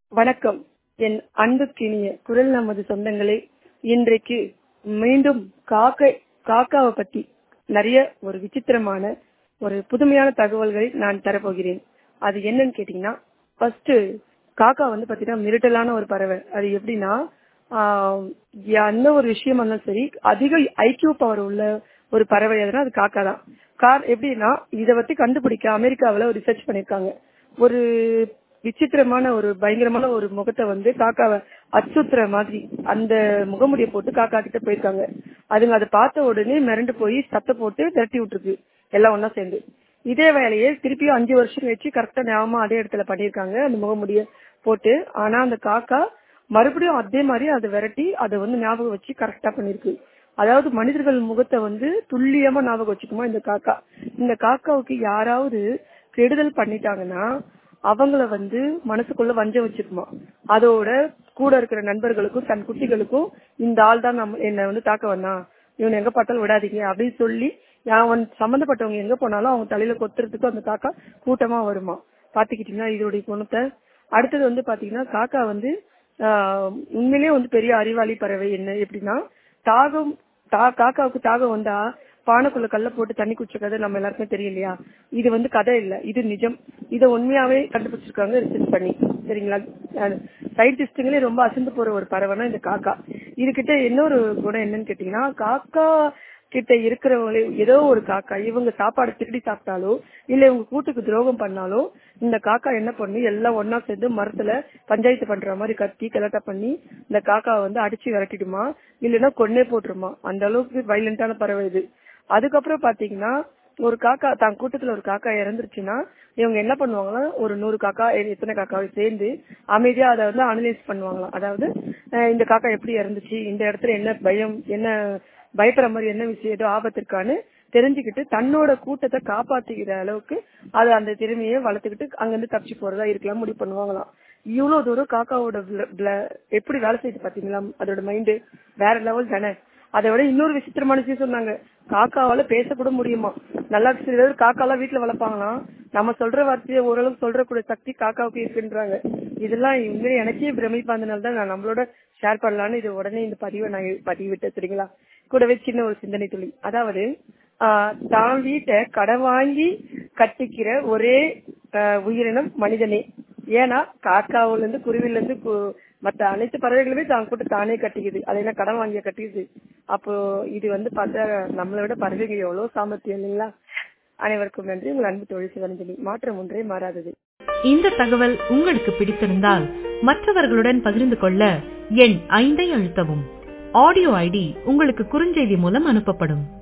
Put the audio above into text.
வணக்கம் என் அன்புக்கினிய குரல் நமது சொந்தங்களே இன்றைக்கு மீண்டும் காக்கை காக்காவை பத்தி நிறைய ஒரு விசித்திரமான ஒரு புதுமையான தகவல்களை நான் தரப்போகிறேன் அது என்னன்னு கேட்டீங்கன்னா ஃபர்ஸ்ட் காக்கா வந்து பாத்தீங்கன்னா மிரட்டலான ஒரு பறவை அது எப்படின்னா ஆஹ் எந்த ஒரு விஷயமா இருந்தாலும் சரி அதிக ஐக்கியூ பவர் உள்ள ஒரு பறவை எதுனா அது காக்கா தான் கார் எப்படின்னா இதை பத்தி கண்டுபிடிக்க அமெரிக்காவில் ஒரு ரிசர்ச் பண்ணிருக்காங்க ஒரு விசித்திரமான ஒரு பயங்கரமான ஒரு முகத்தை வந்து காக்காவை அச்சுறுத்துற மாதிரி அந்த முகமுடியை போட்டு காக்கா கிட்ட போயிருக்காங்க அதுங்க அதை பார்த்த உடனே மிரண்டு போய் சத்த போட்டு திரட்டி விட்டுருக்கு எல்லாம் ஒன்னா சேர்ந்து இதே வேலையை திருப்பியும் அஞ்சு வருஷம் கழிச்சு கரெக்டா ஞாபகமா அதே இடத்துல பண்ணிருக்காங்க அந்த முகமுடிய போட்டு ஆனா அந்த காக்கா மறுபடியும் அதே மாதிரி அதை விரட்டி அதை வந்து ஞாபகம் வச்சு கரெக்டா பண்ணிருக்கு அதாவது மனிதர்கள் முகத்தை வந்து துல்லியமா ஞாபகம் வச்சுக்குமா இந்த காக்கா இந்த காக்காவுக்கு யாராவது கெடுதல் பண்ணிட்டாங்கன்னா அவங்கள வந்து மனசுக்குள்ள வஞ்சம் வச்சுக்குமா அதோட கூட இருக்கிற நண்பர்களுக்கும் தன் குட்டிகளுக்கும் இந்த ஆள் தான் நம்ம என்ன வந்து தாக்க வந்தான் இவன் எங்க பார்த்தாலும் விடாதீங்க அப்படின்னு சொல்லி அவன் சம்பந்தப்பட்டவங்க எங்க போனாலும் அவங்க தலையில கொத்துறதுக்கு அந்த காக்கா கூட்டமா வருமா பாத்துக்கிட்டீங்கன்னா இதோடைய குணத்தை அடுத்தது வந்து பாத்தீங்கன்னா காக்கா வந்து ஆஹ் உண்மையிலேயே வந்து பெரிய அறிவாளி பறவை என்ன எப்படின்னா தாகம் தா காக்காவுக்கு தாகம் வந்தா பானைக்குள்ள கல்ல போட்டு தண்ணி குடிச்ச கதை நம்ம எல்லாருக்குமே தெரியும் இல்லையா இது வந்து கதை இல்ல இது நிஜம் இதை உண்மையாவே கண்டுபிடிச்சிருக்காங்க ரிசர்ச் பண்ணி சரிங்களா சயின்டிஸ்டுங்களே ரொம்ப அசந்து போற ஒரு பறவைனா இந்த காக்கா இதுகிட்ட இன்னொரு குணம் என்னன்னு கேட்டீங்கன்னா காக்கா கிட்ட இருக்கிறவங்களே ஏதோ ஒரு காக்கா இவங்க சாப்பாடு திருடி சாப்பிட்டாலோ இல்ல இவங்க கூட்டுக்கு துரோகம் பண்ணாலோ இந்த காக்கா என்ன பண்ணி எல்லாம் ஒன்னா சேர்ந்து மரத்துல பஞ்சாயத்து பண்ற மாதிரி கத்தி கலட்டா பண்ணி இந்த காக்காவை வந்து அடிச்சு விரட்டிடுமா இல்லைன்னா கொன்னே போட்டுருமா அந்த அளவுக்கு வைலண்டான பறவை இது அதுக்கப்புறம் பாத்தீங்கன்னா ஒரு காக்கா தான் கூட்டத்துல ஒரு காக்கா இறந்துருச்சுன்னா இவங்க என்ன பண்ணுவாங்கன்னா ஒரு நூறு காக்கா எத்தனை காக்காவை சேர்ந்து அமைதியா அதை வந்து அனலைஸ் பண்ணுவாங்களாம் அதாவது இந்த காக்கா எப்படி இறந்துச்சு இந்த இடத்துல என்ன பயம் என்ன பயப்படுற மாதிரி என்ன விஷயம் ஏதோ ஆபத்து இருக்கான்னு தெரிஞ்சுக்கிட்டு தன்னோட கூட்டத்தை காப்பாத்திக்கிற அளவுக்கு அது அந்த திறமையை வளர்த்துக்கிட்டு அங்கிருந்து தப்பிச்சு போறதா இருக்கலாம் முடிவு பண்ணுவாங்களாம் இவ்வளவு தூரம் காக்காவோட எப்படி வேலை செய்யுது பாத்தீங்களா அதோட மைண்டு வேற லெவல் தானே அதை விட இன்னொரு விசித்திரமான விஷயம் சொன்னாங்க காக்காவால பேசக்கூட முடியுமா நல்லா சில பேர் காக்காலாம் வீட்டுல வளர்ப்பாங்களாம் நம்ம சொல்ற வார்த்தையை ஓரளவுக்கு சொல்றக்கூடிய சக்தி காக்காவுக்கு இருக்குன்றாங்க இதெல்லாம் உண்மையிலே எனக்கே பிரமிப்பாந்தனால தான் நான் நம்மளோட ஷேர் பண்ணலான்னு இது உடனே இந்த பதிவை நான் பதிவிட்டேன் சரிங்களா கூடவே சின்ன ஒரு சிந்தனை துளி அதாவது தான் வீட்டை கடன் வாங்கி கட்டிக்கிற ஒரே உயிரினம் மனிதனே ஏன்னா காக்காவுல இருந்து குருவில இருந்து மற்ற அனைத்து பறவைகளுமே தான் கூட்ட தானே கட்டிக்குது அதை என்ன கடன் வாங்கிய கட்டிக்குது அப்போ இது வந்து பார்த்தா நம்மளை விட பறவைகள் எவ்வளவு சாமர்த்தியம் இல்லைங்களா அனைவருக்கும் நன்றி உங்கள் அன்பு தொழில் சிவரஞ்சலி மாற்றம் ஒன்றே மாறாதது இந்த தகவல் உங்களுக்கு பிடித்திருந்தால் மற்றவர்களுடன் பகிர்ந்து கொள்ள எண் ஐந்தை அழுத்தவும் ஆடியோ ஐடி உங்களுக்கு குறுஞ்செய்தி மூலம் அனுப்பப்படும்